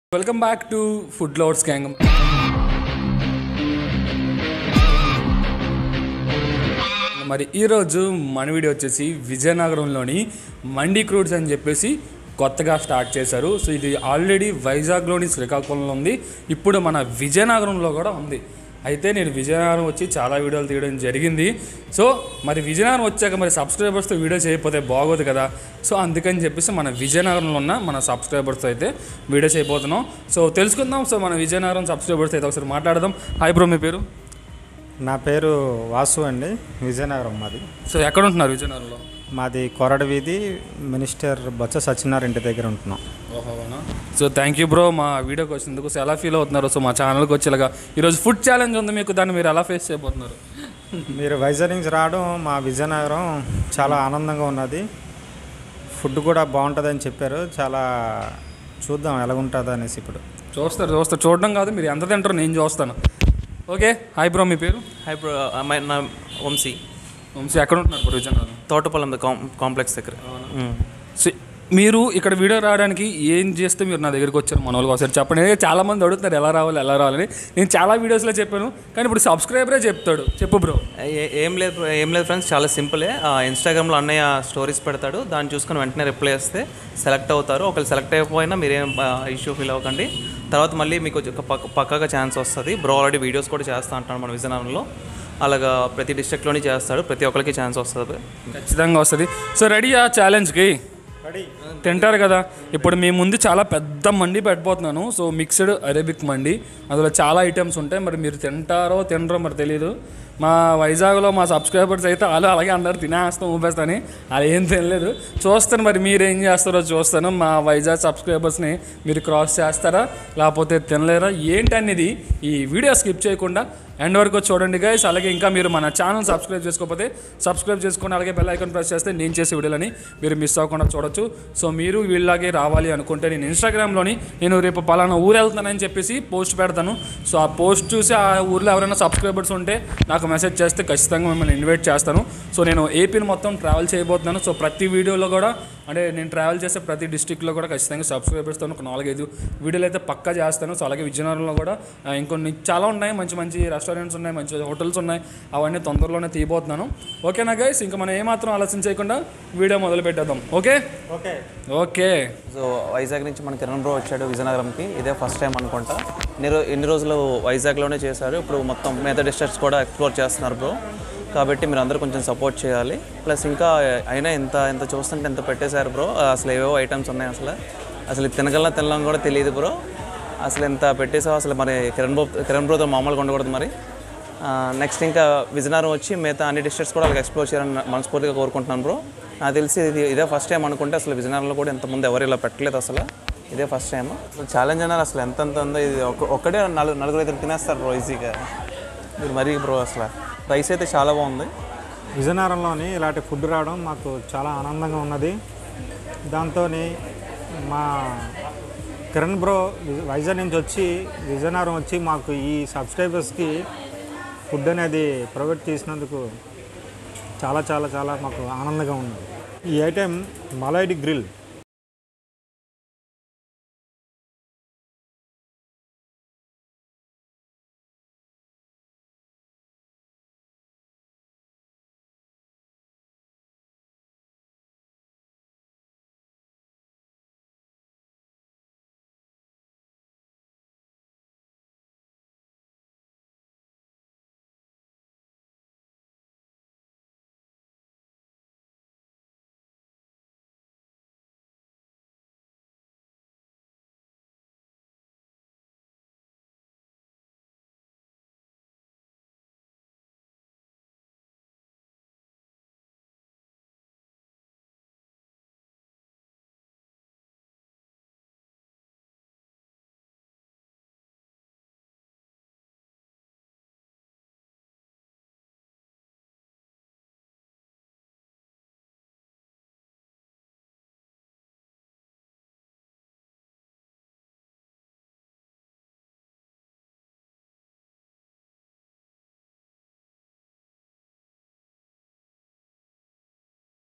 Welcome back to food lovers gang మరి ఈరోజు మన వీడియో వచ్చేసి విజయనగరంలోని మండి క్రూడ్స్ అని చెప్పేసి కొత్తగా స్టార్ట్ చేశారు సో ఇది ఆల్రెడీ వైజాగ్లోని శ్రీకాకుళంలో ఉంది ఇప్పుడు మన విజయనగరంలో కూడా ఉంది అయితే నేను విజయనగరం వచ్చి చాలా వీడియోలు తీయడం జరిగింది సో మరి విజయనగరం వచ్చాక మరి సబ్స్క్రైబర్స్తో వీడియో చేయకపోతే బాగోదు కదా సో అందుకని చెప్పేసి మన విజయనగరంలో ఉన్న మన సబ్స్క్రైబర్స్తో అయితే వీడియో చేయబోతున్నాం సో తెలుసుకుందాం సో మన విజయనగరం సబ్స్క్రైబర్స్ అయితే ఒకసారి మాట్లాడదాం హాయ్ బ్రో మీ పేరు నా పేరు వాసు అండి విజయనగరం మాది సో ఎక్కడ ఉంటున్నారు విజయనగరంలో మాది కొరడ వీధి మినిస్టర్ బొత్స సత్యనారాయణ ఇంటి దగ్గర ఉంటున్నాం సో థ్యాంక్ యూ బ్రో మా వీడియోకి వచ్చినందుకు సో ఎలా ఫీల్ అవుతున్నారు సో మా ఛానల్కి వచ్చేలాగా ఈరోజు ఫుడ్ ఛాలెంజ్ ఉంది మీకు దాన్ని మీరు ఎలా ఫేస్ చేయబోతున్నారు మీరు వైజాగ్ నుంచి రావడం మా విజయనగరం చాలా ఆనందంగా ఉన్నది ఫుడ్ కూడా బాగుంటుందని చెప్పారు చాలా చూద్దాం ఎలా ఉంటుందో అనేసి ఇప్పుడు చూస్తారు చూస్తారు చూడడం కాదు మీరు ఎంత తింటారో నేను చూస్తాను ఓకే హాయ్ బ్రో మీ పేరు హాయ్ బ్రో మై నా వంశీ వంశీ ఎక్కడ ఉంటున్నారు బ్రో విజయనగరం తోటపల్లం కాం కాంప్లెక్స్ దగ్గర మ్మ్. సో మీరు ఇక్కడ వీడియో రావడానికి ఏం చేస్తే మీరు నా దగ్గరికి వచ్చారు మన వాళ్ళకి ఒకసారి చెప్పండి ఎందుకంటే చాలా మంది అడుగుతున్నారు ఎలా రావాలి ఎలా రావాలని నేను చాలా వీడియోస్లో చెప్పాను కానీ ఇప్పుడు సబ్స్క్రైబరే చెప్తాడు చెప్పు బ్రో ఏ- ఏం లేదు bro, ఏం లేదు ఫ్రెండ్స్ చాలా సింపులే ఆ, ఇన్స్టాగ్రామ్లో అన్నయ్య స్టోరీస్ పెడతాడు దాన్ని చూసుకొని వెంటనే రిప్లై చేస్తే సెలెక్ట్ అవుతారు ఒకవేళ సెలెక్ట్ అయిపోయినా మీరేం ఇష్యూ ఫీల్ అవ్వకండి తర్వాత మళ్ళీ మీకు ఒక పక్క పక్కగా ఛాన్స్ వస్తుంది బ్రో ఆల్రెడీ వీడియోస్ కూడా చేస్తా అంటాను మన విజయనగరంలో అలాగా ప్రతి డిస్ట్రిక్ట్లోని చేస్తాడు ప్రతి ఒక్కరికి ఛాన్స్ వస్తుంది ఖచ్చితంగా వస్తుంది సో రెడీ ఆ ఛాలెంజ్కి తింటారు కదా ఇప్పుడు మీ ముందు చాలా పెద్ద మండి పెట్టబోతున్నాను సో మిక్స్డ్ అరేబిక్ మండి అందులో చాలా ఐటమ్స్ ఉంటాయి మరి మీరు తింటారో తినరో మరి తెలియదు మా వైజాగ్లో మా సబ్స్క్రైబర్స్ అయితే వాళ్ళు అలాగే అందరు తినేస్తాం ఊపేస్తాని అలా ఏం తినలేదు చూస్తాను మరి మీరు ఏం చేస్తారో చూస్తాను మా వైజాగ్ సబ్స్క్రైబర్స్ని మీరు క్రాస్ చేస్తారా లేకపోతే తినలేరా ఏంటనేది ఈ వీడియో స్కిప్ చేయకుండా ఎండ్ వరకు చూడండి గైస్ అలాగే ఇంకా మీరు మన ఛానల్ సబ్స్క్రైబ్ చేసుకోకపోతే సబ్స్క్రైబ్ చేసుకొని అలాగే బెల్ ఐకాన్ ప్రెస్ చేస్తే నేను చేసే వీడియోలని మీరు మిస్ అవ్వకుండా చూడొచ్చు సో మీరు వీళ్ళలాగే రావాలి అనుకుంటే నేను ఇన్స్టాగ్రామ్లోని నేను రేపు పలానా ఊరు వెళ్తానని చెప్పేసి పోస్ట్ పెడతాను సో ఆ పోస్ట్ చూసి ఆ ఊర్లో ఎవరైనా సబ్స్క్రైబర్స్ ఉంటే నాకు మెసేజ్ చేస్తే ఖచ్చితంగా మిమ్మల్ని ఇన్వైట్ చేస్తాను సో నేను ఏపీని మొత్తం ట్రావెల్ చేయబోతున్నాను సో ప్రతి వీడియోలో కూడా అంటే నేను ట్రావెల్ చేసే ప్రతి డిస్టిక్లో కూడా ఖచ్చితంగా సబ్స్క్రైబర్స్తో ఒక నాలుగైదు వీడియోలు అయితే పక్కా చేస్తాను సో అలాగే విజయనగరంలో కూడా ఆ, ఇంకొన్ని చాలా ఉన్నాయి మంచి మంచి రెస్టారెంట్స్ ఉన్నాయి మంచి హోటల్స్ ఉన్నాయి అవన్నీ తొందరలోనే తీయబోతున్నాను ఓకేనా గైస్ ఇంకా మనం ఏమాత్రం ఆలోచన చేయకుండా వీడియో మొదలు పెట్టేద్దాం okay okay okay so Vizag నుంచి మన కిరణ్ బ్రో వచ్చాడు విజయనగరంకి ఇదే ఫస్ట్ టైం అనుకుంటా ఎన్ని రో- ఎన్ని రోజులు వైజాగ్లోనే చేశారు ఇప్పుడు మొత్తం మిగతా డిస్ట్రిక్ట్స్ కూడా ఎక్స్ప్లోర్ చేస్తున్నారు బ్రో కాబట్టి మీరు అందరూ కొంచెం సపోర్ట్ చేయాలి ప్లస్ ఇంకా అయినా ఇంత ఇంత చూస్తుంటే ఎంత పెట్టేశారు బ్రో అసలు ఏవేవో ఐటమ్స్ ఉన్నాయి అసలు అసలు ఇది తినగలనా తినడం కూడా తెలియదు బ్రో అసలు ఎంత పెట్టేసావు అసలు మరి కిరణ్ బ్రో కిరణ్ బ్రోతో మామూలుగా ఉండకూడదు మరి నెక్స్ట్ ఇంకా విజయనగరం వచ్చి మిగతా అన్ని డిస్ట్రిక్ట్స్ కూడా అలాగే ఎక్స్ప్లోర్ చేయాలని మనస్ఫూర్తిగా కోరుకుంటున్నాను బ్రో నాకు తెలిసి ఇది ఇదే ఫస్ట్ టైం అనుకుంటే అసలు విజయనగరంలో కూడా ఇంతకుముందు ఎవరు ఇలా పెట్టలేదు అసలు ఇదే ఫస్ట్ టైం అసలు ఛాలెంజ్ అన్నారు అసలు ఎంత ఎంత ఉందో ఇది ఒక్క- ఒక్కటే నలుగురు నలుగురు ఇద్దరు తినేస్తారు బ్రో ఈజీగా మీరు మరీ బ్రో అసలు రైస్ అయితే చాలా బాగుంది విజయనగరంలోని ఇలాంటి ఫుడ్ రావడం మాకు చాలా ఆనందంగా ఉన్నది దాంతో మా కిరణ్ బ్రో విజ- వైజాగ్ నుంచి వచ్చి విజయనగరం వచ్చి మాకు ఈ సబ్స్క్రైబర్స్కి ఫుడ్ అనేది ప్రొవైడ్ చేసినందుకు చాలా చాలా చాలా మాకు ఆనందంగా ఉంది ఈ ఐటెం మలైడి గ్రిల్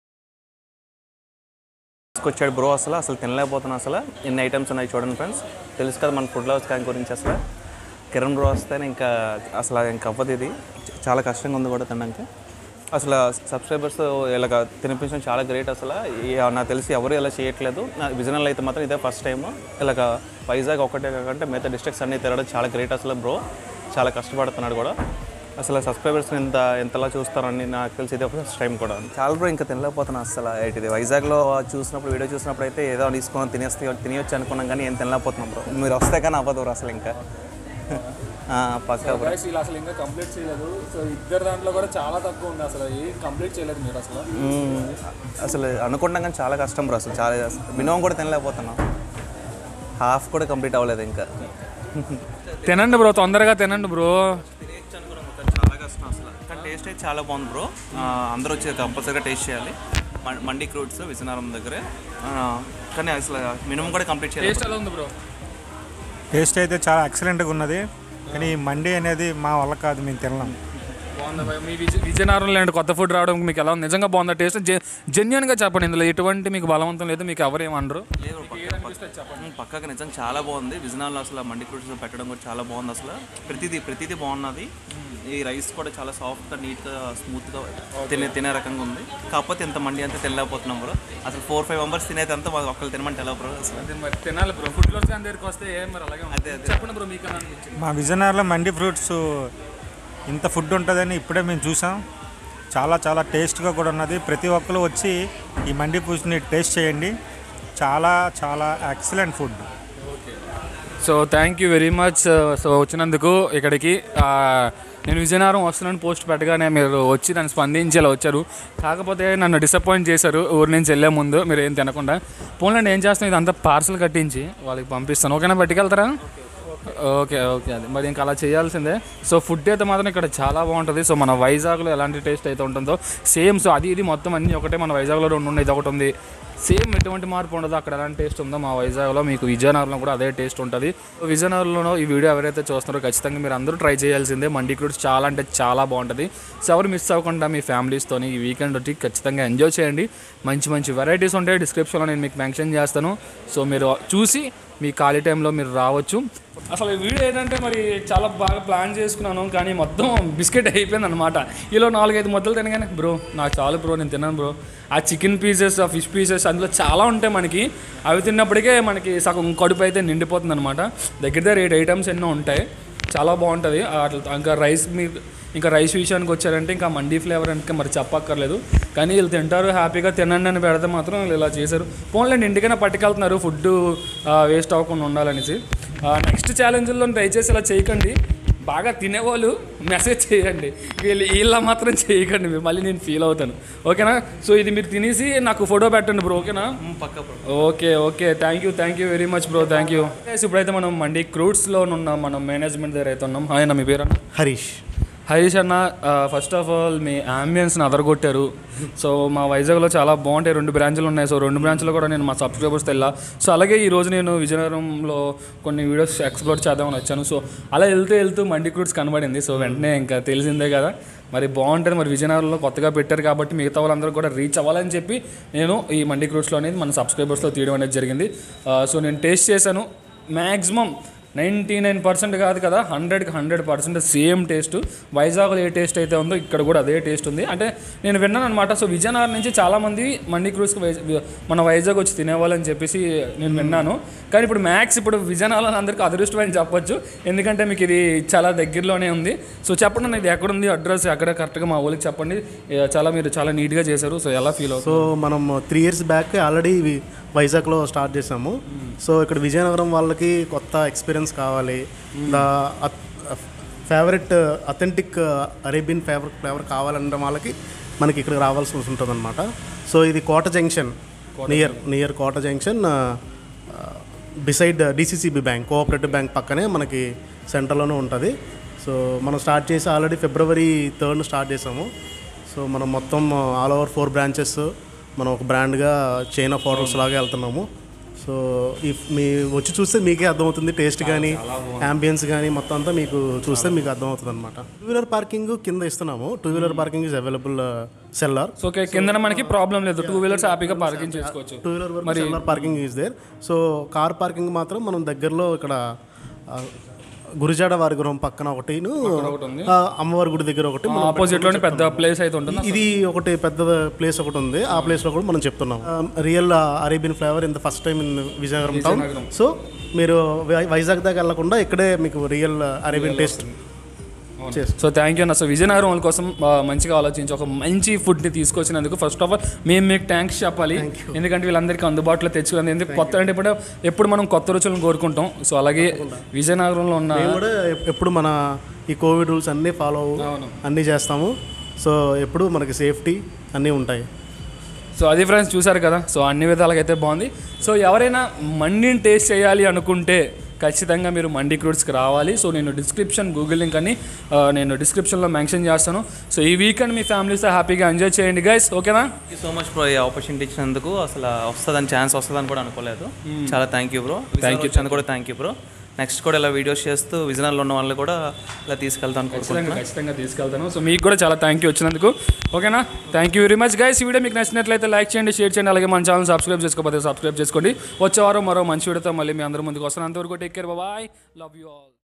తీసుకొచ్చాడు బ్రో అసలు అసలు తినలేకపోతున్నా అసలు ఎన్ని ఐటమ్స్ ఉన్నాయి చూడండి ఫ్రెండ్స్ తెలుసు కదా మన ఫుడ్ లవర్స్ కానీ గురించి అసలు కిరణ్ బ్రో వస్తేనే ఇంకా అసలు ఇంకా అవ్వదు ఇది చాలా కష్టంగా ఉంది కూడా తినడానికి అసలు సబ్స్క్రైబర్స్ ఇలాగ తినిపించడం చాలా గ్రేట్ అసలు ఈ- నాకు తెలిసి ఎవరు ఇలా చేయట్లేదు నా విజనల్ అయితే మాత్రం ఇదే ఫస్ట్ టైం ఇలాగ వైజాగ్ ఒకటే కాకుండా మిగతా డిస్ట్రిక్ట్స్ అన్నీ తిరగడం చాలా గ్రేట్ అసలు బ్రో చాలా కష్టపడుతున్నాడు కూడా అసలు సబ్స్క్రైబర్స్ ఎంత ఎంతలా చూస్తారని నాకు తెలిసి ఇదే ఫస్ట్ టైం కూడా చాలా బ్రో ఇంకా తినలేకపోతున్నాను అసలు ఏంటిది వైజాగ్లో చూసినప్పుడు వీడియో చూసినప్పుడు అయితే ఏదో తీసుకొని తినేస్తే తినేయొచ్చు అనుకున్నాం కానీ ఏం తినలేకపోతున్నాం బ్రో మీరు వస్తే కానీ అవ్వదు బ్రో అసలు ఇంకా ఆ, పక్కా బ్రో Guys, వీళ్ళు అసలు ఇంకా కంప్లీట్ చేయలేదు సో ఇద్దరు దాంట్లో కూడా చాలా తక్కువ ఉంది అసలు ఏం కంప్లీట్ చేయలేదు మీరు అసలు మ్మ్. అసలు అనుకుంటాం కానీ చాలా కష్టం బ్రో అసలు చాలా మినిమం కూడా తినలేకపోతున్నాం హాఫ్ కూడా కంప్లీట్ అవ్వలేదు ఇంకా తినండి బ్రో తొందరగా తినండి బ్రో చాలా కష్టం అసలు కానీ టేస్ట్ అయితే చాలా బాగుంది బ్రో అందరూ వచ్చి కంపల్సరీగా టేస్ట్ చేయాలి మం- మండి క్రూట్స్ విజయనగరం దగ్గరే ఆ, కానీ అసలు మినిమం కూడా కంప్లీట్ చేయాలి టేస్ట్ ఎలా ఉంది బ్రో టేస్ట్ అయితే చాలా ఎక్సలెంట్గా ఉన్నది కానీ మండి అనేది మా వల్ల కాదు మేము తినలేం బాగుందా భయ్? మీ విజయ విజయనగరం లాంటి కొత్త ఫుడ్ రావడం మీకు ఎలా ఉంది నిజంగా బాగుందా టేస్ట్ జెన్యున్గా చెప్పండి ఇందులో ఎటువంటి మీకు బలవంతం లేదు మీకు ఎవరు ఏమనరు లేదు పక్క- పక్క- పక్కగా నిజంగా చాలా బాగుంది విజయనగరంలో అసలు మండి క్రూట్స్ పెట్టడం కూడా చాలా బాగుంది అసలు ప్రతిదీ ప్రతిదీ బాగున్నది ఈ రైస్ కూడా చాలా సాఫ్ట్గా నీట్గా స్మూత్గా తినే తినే రకంగా ఉంది కాకపోతే ఇంత మండి అంతా తినలేకపోతున్నాం బ్రో అసలు ఫోర్ ఫైవ్ మెంబర్స్ తినేది అంతా ఒక్కళ్ళు తినమంటే ఎలా బ్రో అసలు అది మరి తినాలి బ్రో ఫుడ్ లోస్ కానీ దగ్గరికి వస్తే ఏం మరి అలాగే అదే, ఉంటుంది. చెప్పండి బ్రో మీకు అనిపించింది మా విజయనగరంలో మండి ఫ్రూట్స్ ఇంత ఫుడ్ ఉంటుందని ఇప్పుడే మేము చూసాం చాలా చాలా టేస్ట్గా కూడా ఉన్నది ప్రతి ఒక్కరు వచ్చి ఈ మండి ఫ్రూట్స్ని టేస్ట్ చేయండి చాలా చాలా excellent food so thank you very much so వచ్చినందుకు ఇక్కడికి ఆ, నేను విజయనగరం వస్తున్నాను పోస్ట్ పెట్టగానే మీరు వచ్చి నన్ను స్పందించేలా వచ్చారు కాకపోతే నన్ను డిసప్పాయింట్ చేశారు ఊరి నుంచి వెళ్ళే ముందు మీరు ఏం తినకుండా పోన్లండి ఏం చేస్తాను ఇదంతా పార్సల్ కట్టించి వాళ్ళకి పంపిస్తాను ఓకేనా పట్టుకెళ్తారా ఓకే ఓకే అది మరి ఇంకా అలా చేయాల్సిందే సో ఫుడ్ అయితే మాత్రం ఇక్కడ చాలా బాగుంటుంది సో మన వైజాగ్లో ఎలాంటి టేస్ట్ అయితే ఉంటుందో సేమ్ సో అది ఇది మొత్తం అన్నీ ఒకటే మన వైజాగ్లో రెండు ఉన్నాయి ఇది ఒకటి ఉంది సేమ్ ఎటువంటి మార్పు ఉండదు అక్కడ ఎలాంటి టేస్ట్ ఉందో మా వైజాగ్లో మీకు విజయనగరంలో కూడా అదే టేస్ట్ ఉంటుంది సో విజయనగరంలో ఈ వీడియో ఎవరైతే చూస్తున్నారో ఖచ్చితంగా మీరు అందరూ ట్రై చేయాల్సిందే మండి క్రూట్స్ చాలా అంటే చాలా బాగుంటుంది సో ఎవరు మిస్ అవ్వకుండా మీ ఫ్యామిలీస్తోని ఈ వీకెండ్ వచ్చి ఖచ్చితంగా ఎంజాయ్ చేయండి మంచి మంచి వెరైటీస్ ఉంటాయి డిస్క్రిప్షన్లో నేను మీకు మెన్షన్ చేస్తాను సో మీరు చూసి మీ ఖాళీ టైంలో మీరు రావచ్చు అసలు ఈ వీడియో ఏంటంటే మరి చాలా బాగా ప్లాన్ చేసుకున్నాను కానీ మొత్తం బిస్కెట్ అయిపోయింది అనమాట ఈలో నాలుగైదు ముద్దలు తినగానే బ్రో నాకు చాలు బ్రో నేను తిన్నాను బ్రో ఆ చికెన్ పీసెస్ ఆ ఫిష్ పీసెస్ అందులో చాలా ఉంటాయి మనకి అవి తిన్నప్పటికే మనకి సగం కడుపు అయితే నిండిపోతుంది అనమాట దగ్గర దగ్గర ఎయిట్ ఐటమ్స్ ఎన్నో ఉంటాయి చాలా బాగుంటుంది అట్లా ఇంకా రైస్ మీరు ఇంకా రైస్ విషయానికి వచ్చారంటే ఇంకా మండీ ఫ్లేవర్ అంటే మరి చెప్పక్కర్లేదు కానీ వీళ్ళు తింటారు హ్యాపీగా తినండి అని పెడితే మాత్రం వీళ్ళు ఇలా చేశారు పోన్లేండి ఇంటికైనా పట్టుకెళ్తున్నారు ఫుడ్ వేస్ట్ అవ్వకుండా ఉండాలనేసి నెక్స్ట్ ఛాలెంజ్లో ట్రై చేసి ఇలా చేయకండి బాగా తినేవాళ్ళు మెసేజ్ చేయండి వీళ్ళు వీళ్ళ మాత్రం చేయకండి మీరు మళ్ళీ నేను ఫీల్ అవుతాను ఓకేనా సో ఇది మీరు తినేసి నాకు ఫోటో పెట్టండి బ్రో ఓకేనా పక్క bro okay okay thank you thank you very much bro thank you ఇప్పుడైతే మనం మండి క్రూడ్స్లో ఉన్నాం మనం మేనేజ్మెంట్ దగ్గర అయితే ఉన్నాం హాయ్ అన్న మీ పేరు అన్న హరీష్ హరీష్ అన్న ఫస్ట్ ఆఫ్ ఆల్ మీ అంబియన్స్ని అదరగొట్టారు సో మా వైజాగ్లో చాలా బాగుంటాయి రెండు బ్రాంచ్లు ఉన్నాయి సో రెండు బ్రాంచ్లో కూడా నేను మా సబ్స్క్రైబర్స్ వెళ్ళా సో అలాగే ఈ రోజు నేను విజయనగరంలో కొన్ని వీడియోస్ ఎక్స్ప్లోర్ చేద్దామని వచ్చాను సో అలా వెళ్తూ వెళ్తూ మండి క్రూడ్స్ కనబడింది సో వెంటనే ఇంకా తెలిసిందే కదా మరి బాగుంటుంది మరి విజయనగరంలో కొత్తగా పెట్టారు కాబట్టి మిగతా వాళ్ళందరూ కూడా రీచ్ అవ్వాలని చెప్పి నేను ఈ మండి క్రూడ్స్లో అనేది మన సబ్స్క్రైబర్స్తో తీయడం అనేది జరిగింది ఆ, సో నేను టేస్ట్ చేశాను మ్యాక్సిమం నైంటీ నైన్ పర్సెంట్ కాదు కదా హండ్రెడ్కి హండ్రెడ్ పర్సెంట్ సేమ్ టేస్ట్ వైజాగ్లో ఏ టేస్ట్ అయితే ఉందో ఇక్కడ కూడా అదే టేస్ట్ ఉంది అంటే నేను విన్నాను అనమాట సో విజయనగరం నుంచి చాలామంది మండి క్రూస్కి వై- మన వైజాగ్ వచ్చి తినేవాళ్ళని చెప్పేసి నేను విన్నాను కానీ ఇప్పుడు మ్యాక్స్ ఇప్పుడు విజయనగరం అందరికీ అదృష్టం అని చెప్పొచ్చు ఎందుకంటే మీకు ఇది చాలా దగ్గరలోనే ఉంది సో చెప్పండి అన్న, ఇది ఎక్కడుంది అడ్రస్ ఎక్కడ కరెక్ట్గా మా ఊళ్ళకి చెప్పండి ఏ, చాలా మీరు చాలా నీట్గా చేశారు సో ఎలా ఫీల్ అవుతుంది సో మనం త్రీ ఇయర్స్ బ్యాక్ ఆల్రెడీ వైజాగ్లో స్టార్ట్ చేసాము సో ఇక్కడ విజయనగరం వాళ్ళకి కొత్త ఎక్స్పీరియన్స్ కావాలి the favourite authentic Arabian favourite flavour కావాలన్న వాళ్ళకి మనకి ఇక్కడ రావాల్సి ఉంటుంది అనమాట సో ఇది Kota junction near near Kota junction beside DCCB bank cooperative bank పక్కనే మనకి సెంటర్లోనే ఉంటుంది సో మనం స్టార్ట్ చేసి ఆల్రెడీ ఫిబ్రవరి థర్డ్ స్టార్ట్ చేసాము సో మనం మొత్తం ఆల్ ఓవర్ ఫోర్ బ్రాంచెస్ మనం ఒక బ్రాండ్గా చైన్ ఆఫ్ ఆర్డర్స్ లాగా వెళ్తున్నాము సో ఇఫ్ మీ వచ్చి చూస్తే మీకే అర్థమవుతుంది టేస్ట్ కానీ అంబియన్స్ కానీ మొత్తం అంతా మీకు చూస్తే మీకు అర్థమవుతుంది అనమాట టూ వీలర్ పార్కింగ్ కింద ఇస్తున్నాము two wheeler parking is available cellar so okay కింద మనకి ప్రాబ్లం లేదు టూ వీలర్స్ హ్యాపీగా పార్కింగ్ చేసుకోవచ్చు టూ వీలర్ వరకు cellar parking is there so car parking మాత్రం మనం దగ్గరలో ఇక్కడ ఆ, గురిజాడ వారి గృహం పక్కన ఒకటిను ఒకటి ఉంది. ఆ, అమ్మవారి గుడి దగ్గర ఒకటి మనం ఆపోజిట్ లోనే పెద్ద ప్లేస్ అయితే ఉంటుంది ఇది ఒకటి పెద్ద ప్లేస్ ఒకటి ఉంది ఆ ప్లేస్ లో కూడా మనం చెప్తున్నాం real Arabian flavour in the first time in Vizianagaram town so మీరు వై- వైజాగ్ దాకా వెళ్లకుండా ఇక్కడే మీకు real Arabian taste so thank you అన్న సో విజయనగరం వాళ్ళ కోసం ఆ, మంచిగా ఆలోచించి ఒక మంచి ఫుడ్ని తీసుకొచ్చినందుకు ఫస్ట్ ఆఫ్ ఆల్ మేము మీకు థ్యాంక్స్ చెప్పాలి ఎందుకంటే వీళ్ళందరికీ అందుబాటులో తెచ్చుకుంది ఎందుకు కొత్త అంటే ఇప్పుడు ఎప్పుడు మనం కొత్త రుచులను కోరుకుంటాం సో అలాగే విజయనగరంలో ఉన్న మేము కూడా ఎప్- ఎప్పుడు మన ఈ కోవిడ్ రూల్స్ అన్నీ ఫాలో అన్నీ చేస్తాము సో ఎప్పుడు మనకి సేఫ్టీ అన్నీ ఉంటాయి సో అది ఫ్రెండ్స్ చూసారు కదా సో అన్ని విధాలుగా అయితే బాగుంది సో ఎవరైనా మండిని టేస్ట్ చేయాలి అనుకుంటే ఖచ్చితంగా మీరు మండి క్రూడ్స్కి రావాలి సో నేను డిస్క్రిప్షన్ గూగుల్ లింక్ అని ఆ, నేను డిస్క్రిప్షన్లో మెన్షన్ చేస్తాను సో ఈ వీకెండ్ మీ ఫ్యామిలీతో హ్యాపీగా ఎంజాయ్ చేయండి గైస్ ఓకేనా thank you so much bro ఈ ఆపర్చునిటీ ఇచ్చినందుకు అసలు వస్తుందని ఛాన్స్ వస్తుందని కూడా అనుకోలేదు చాలా thank you bro thank you కూడా థ్యాంక్ యూ బ్రో నెక్స్ట్ కూడా ఇలా వీడియోస్ చేస్తూ విజయనగరంలో ఉన్న వాళ్ళు కూడా ఇలా తీసుకెళ్తాను అనుకుంటున్నాను ఖచ్చితంగా ఖచ్చితంగా తీసుకెళ్తాను సో మీకు కూడా చాలా థ్యాంక్ యూ వచ్చినందుకు ఓకేనా thank you very much guys ఈ వీడియో మీకు నచ్చినట్లయితే లైక్ చేయండి షేర్ చేయండి అలాగే మన ఛానల్ సబ్స్క్రైబ్ చేసుకోకపోతే సబ్స్క్రైబ్ చేసుకోండి వచ్చే వారం మరో మంచి వీడియోతో మళ్ళీ మీ అందరి ముందుకు వస్తాను అంతవరకు take care bye love you all